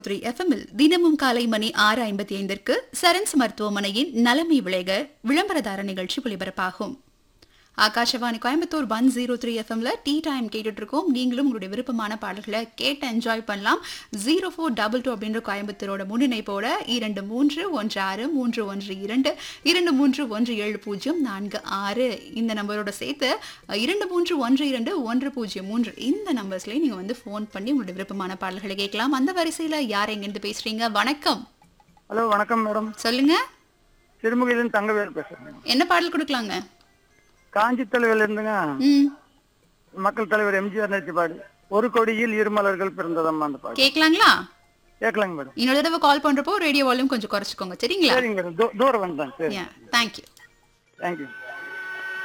three எஃப்எம்மில் தினமும் காலை மணி ஆறு ஐம்பத்தி ஐந்திற்கு சரன்ஸ் மருத்துவமனையின் நலமை விளைக விளம்பரதார நிகழ்ச்சி ஒலிபரப்பாகும் Akashvani Coimbatore one zero three எஃப்எம்ல டீ டைம் கேட்டுட்டு இருக்கோம் நீங்களும் உங்களுடைய விருப்பமான பாடல்களை கேட்டு என்ஜாய் பண்ணலாம் ஜீரோ ஃபோர் டபுள் டூ அப்படின்ற கோயம்புத்தூரோட முன்னிணைப்போட இரண்டு மூன்று ஒன்று ஆறு மூன்று ஒன்று இரண்டு இரண்டு மூன்று ஒன்று ஏழு பூஜ்ஜியம் நான்கு ஆறு இந்த நம்பரோட சேர்த்து அஹ், இரண்டு மூன்று ஒன்று இரண்டு ஒன்று பூஜ்ஜியம் மூன்று இந்த நம்பர்ஸ்லயே நீங்க வந்து ஃபோன் பண்ணி உங்களுடைய விருப்பமான பாடல்களை கேட்கலாம் அந்த வரிசையில யார் எங்கிருந்து பேசுறீங்க வணக்கம் ஹலோ வணக்கம் மேடம் சொல்லுங்க சிறுமுகையிலிருந்து தங்கவேல் பேசுறேன் என்ன பாடல் கொடுக்கலாங்க காஞ்சி தலைவர் இருந்துங்க ம் மக்கள் தலைவர் எம்ஜிஆர் நடிச்ச பாடு ஒரு கொடியில் இருமலர்கள் பிறந்ததம்மா அந்த பாடு கேட்கலாங்களா கேட்கலாங்க மேடம் இன்னொரு தடவை கால் பண்றப்போ ரேடியோ வால்யூம் கொஞ்சம் குறைச்சிக்கோங்க சரிங்களா சரிங்க மேடம் தூ- தூரம் வந்தேன் சரி தேங்க்யூ தேங்க்யூ